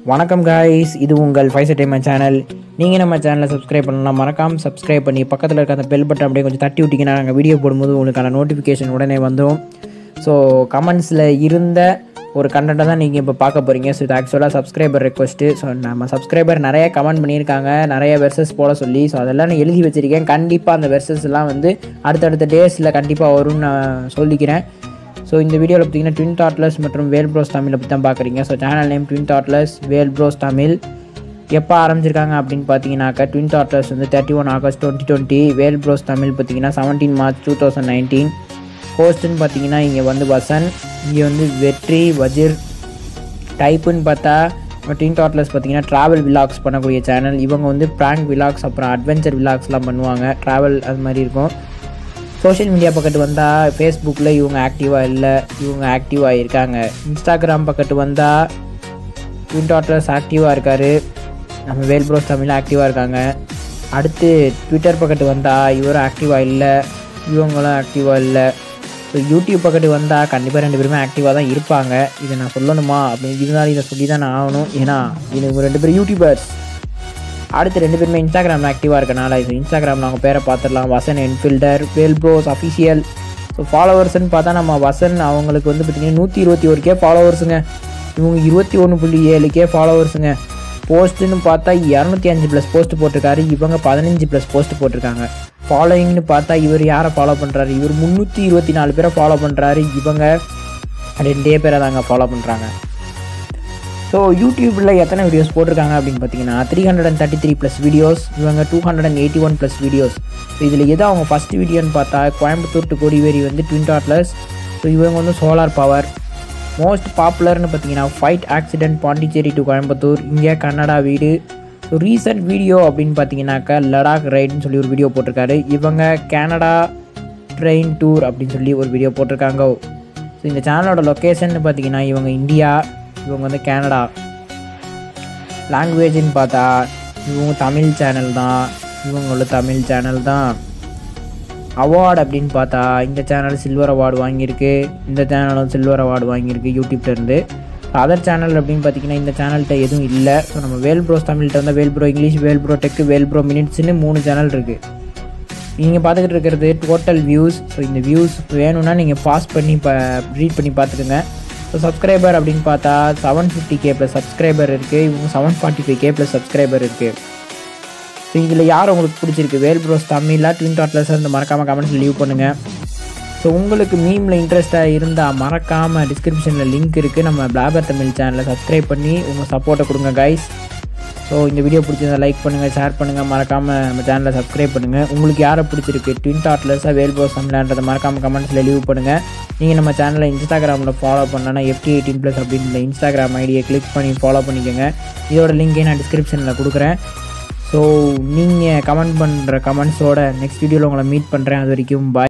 வணக்கம் காய்ஸ் இது உங்கள் ஃபைவ் டைம் சேனல் நீங்கள் நம்ம சேனலை சப்ஸ்கிரைப் பண்ணலாம் மறக்காமல் சப்ஸ்கிரைப் பண்ணி பக்கத்தில் இருக்க அந்த பெல் பட்டன் அப்படியே கொஞ்சம் தட்டி விட்டிங்கன்னா நாங்கள் வீடியோ போடும்போது உங்களுக்கான நோட்டிஃபிகேஷன் உடனே வந்துடும் ஸோ கமெண்ட்ஸில் இருந்த ஒரு கண்டென்ட்டை தான் நீங்கள் இப்போ பார்க்க போகிறீங்க ஸோ இது ஆக்சுவலாக சப்ஸ்கிரைபர் ரெக்வஸ்ட்டு ஸோ நம்ம சப்ஸ்கிரைபர் நிறைய கமெண்ட் பண்ணியிருக்காங்க நிறைய வெர்சஸ் போட சொல்லி ஸோ அதெல்லாம் நான் எழுதி வச்சுருக்கேன் கண்டிப்பாக அந்த வெர்சஸ் எல்லாம் வந்து அடுத்தடுத்த டேஸில் கண்டிப்பாக வரும்னு நான் சொல்லிக்கிறேன் ஸோ இந்த வீடியோவில் பார்த்தீங்கன்னா ட்வின் தாட்லஸ் மற்றும் வேல் ப்ரோஸ் தமிழை பற்றி தான் பார்க்குறீங்க so channel name twin throttlers Vel bros Tamil எப்போ ஆரம்பிச்சிருக்காங்க அப்படின்னு பார்த்தீங்கன்னாக்கா ட்வின் தாட்லஸ் வந்து thirty one August twenty twenty Vel bros Tamil பார்த்தீங்கன்னா seventeen March two thousand nineteen ஹோஸ்ட்டுன்னு பார்த்தீங்கன்னா இங்கே வந்து வசன் இங்கே வந்து வெற்றி வஜிர் டைப்புன்னு பார்த்தா ட்வின் தாட்லஸ் பார்த்தீங்கன்னா ட்ராவல் விலாக்ஸ் பண்ணக்கூடிய சேனல் இவங்க வந்து ப்ராங்க் விலாக்ஸ் அப்புறம் அட்வென்ச்சர் விலாக்ஸ்லாம் பண்ணுவாங்க ட்ராவல் அது மாதிரி இருக்கும் சோஷியல் மீடியா பக்கத்து வந்தால் ஃபேஸ்புக்கில் இவங்க ஆக்டிவாக இல்லை இவங்க ஆக்டிவாக இருக்காங்க இன்ஸ்டாகிராம் பக்கத்து வந்தால் ட்வின் டாட்டர்ஸ் ஆக்டிவாக இருக்கார் நம்ம வேல் ப்ரோஸ் தமிழில் ஆக்டிவாக இருக்காங்க அடுத்து ட்விட்டர் பக்கத்து வந்தால் இவரும் ஆக்டிவாக இல்லை இவங்களும் ஆக்டிவாக இல்லை ஸோ யூடியூப் பக்கத்து வந்தால் கண்டிப்பாக ரெண்டு பேருமே ஆக்டிவாக தான் இருப்பாங்க இதை நான் சொல்லணுமா அப்படின்னு இருந்தாலும் இதை சொல்லி தான் நான் ஆகணும் ஏன்னா இது இவங்க ரெண்டு பேரும் யூடியூபர்ஸ் அடுத்து ரெண்டு பேருமே இன்ஸ்டாகிராமில் ஆக்டிவாக இருக்கனால இது இன்ஸ்டாகிராமில் அவங்க பேரை பார்த்துடலாம் வசன் என்ஃபில்டர் வேல் ப்ரோஸ் அஃபிஷியல் ஸோ ஃபாலோவர்ஸ்னு பார்த்தா நம்ம வசன் அவங்களுக்கு வந்து பார்த்திங்கன்னா நூற்றி இருபத்தி ஒரு கே ஃபாலோவர்ஸுங்க இவங்க இருபத்தி ஒன்று புள்ளி ஏழு கே ஃபாலோவர்ஸுங்க போஸ்ட்டுன்னு பார்த்தா இரநூத்தி அஞ்சு ப்ளஸ் போஸ்ட் போட்டிருக்காரு இவங்க பதினஞ்சு ப்ளஸ் போஸ்ட் போட்டிருக்காங்க ஃபாலோயிங்னு பார்த்தா இவர் யாரை ஃபாலோ பண்ணுறாரு இவர் முந்நூற்றி இருபத்தி நாலு பேரை ஃபாலோ பண்ணுறாரு இவங்க ரெண்டே பேரை தாங்க ஃபாலோ பண்ணுறாங்க ஸோ யூடியூப்பில் எத்தனை வீடியோஸ் போட்டிருக்காங்க அப்படின்னு பார்த்தீங்கன்னா three hundred and thirty three plus videos இவங்க two hundred and eighty one plus videos so இதில் எது அவங்க ஃபஸ்ட் வீடியோன்னு பார்த்தா கோயம்புத்தூர் டு கொடிவேரி வந்து ட்வின் டாட்லஸ் ஸோ இவங்க வந்து சோலார் பவர் மோஸ்ட் பாப்புலர்னு பார்த்தீங்கன்னா fight accident Pondicherry to Coimbatore இங்கே கன்னடா வீடு ஸோ ரீசெண்ட் வீடியோ அப்படின்னு பார்த்தீங்கன்னாக்கா லடாக் ரைடுன்னு சொல்லி ஒரு வீடியோ போட்டிருக்காரு இவங்க கனடா ட்ரெயின் டூர் அப்படின்னு சொல்லி ஒரு வீடியோ போட்டிருக்காங்க ஸோ இந்த சேனலோட லொக்கேஷன் பார்த்தீங்கன்னா இவங்க இந்தியா இவங்க வந்து கனடா லாங்குவேஜ்னு பார்த்தா இவங்க தமிழ் சேனல் தான் இவங்களோட தமிழ் சேனல் தான் அவார்டு அப்படின்னு பார்த்தா இந்த சேனல் சில்வர் அவார்டு வாங்கியிருக்கு இந்த சேனலும் சில்வர் அவார்டு வாங்கியிருக்கு யூடியூப்லேருந்து அதர் சேனல் அப்படின்னு பார்த்தீங்கன்னா இந்த சேனல்கிட்ட எதுவும் இல்லை ஸோ நம்ம வேல் ப்ரோஸ் தமிழ்கிட்ட வந்து Vel bro English Vel bro tech Vel bro மினிட்ஸ்னு மூணு சேனல் இருக்குது நீங்கள் பார்த்துக்கிட்டு இருக்கிறது டோட்டல் வியூஸ் ஸோ இந்த வியூஸ் வேணும்னா நீங்கள் பாஸ் பண்ணி ப ரீட் பண்ணி பார்த்துக்குங்க ஸோ சப்ஸ்கிரைபர் அப்படின்னு பார்த்தா seven fifty K plus subscriber இருக்குது இவங்க seven forty five K plus subscriber இருக்குது ஸோ இதில் யார் உங்களுக்கு பிடிச்சிருக்கு வேல் ப்ரோஸ் தமிழாக ட்வின் டாட்லஸ் இந்த மறக்காமல் கமெண்ட்ஸ் லீவ் பண்ணுங்கள் ஸோ உங்களுக்கு மீமில் இன்ட்ரெஸ்ட்டாக இருந்தால் மறக்காமல் டிஸ்கிரிப்ஷனில் லிங்க் இருக்குது நம்ம பிளாபர் தமிழ் சேனலை சப்ஸ்கிரைப் பண்ணி உங்கள் சப்போர்ட்டை கொடுங்க கைஸ் ஸோ இந்த வீடியோ பிடிச்சிருந்தா லைக் பண்ணுங்கள் ஷேர் பண்ணுங்கள் மறக்காமல் நம்ம சேனலை சப்ஸ்கிரைப் பண்ணுங்கள் உங்களுக்கு யாரை பிடிச்சிருக்கு ட்வின் டாட்லஸாக வேல் ப்ரோஸ் தமிழ்ன்றதை மறக்காமல் கமெண்ட்ஸில் லீவ் பண்ணுங்கள் நீங்கள் நம்ம சேனலை இன்ஸ்டாகிராமில் ஃபாலோ பண்ணனா எஃப்டி எயிட்டீன் ப்ளஸ் அப்படின்ற இன்ஸ்டாகிராம் ஐடியை கிளிக் பண்ணி ஃபாலோ பண்ணிக்கோங்க இதோட லிங்கை நான் டிஸ்கிரிப்ஷனில் கொடுக்குறேன் ஸோ நீங்கள் கமெண்ட் பண்ணுற கமெண்ட்ஸோட நெக்ஸ்ட் வீடியோவில் உங்களை மீட் பண்ணுறேன் அது வரைக்கும் பாய்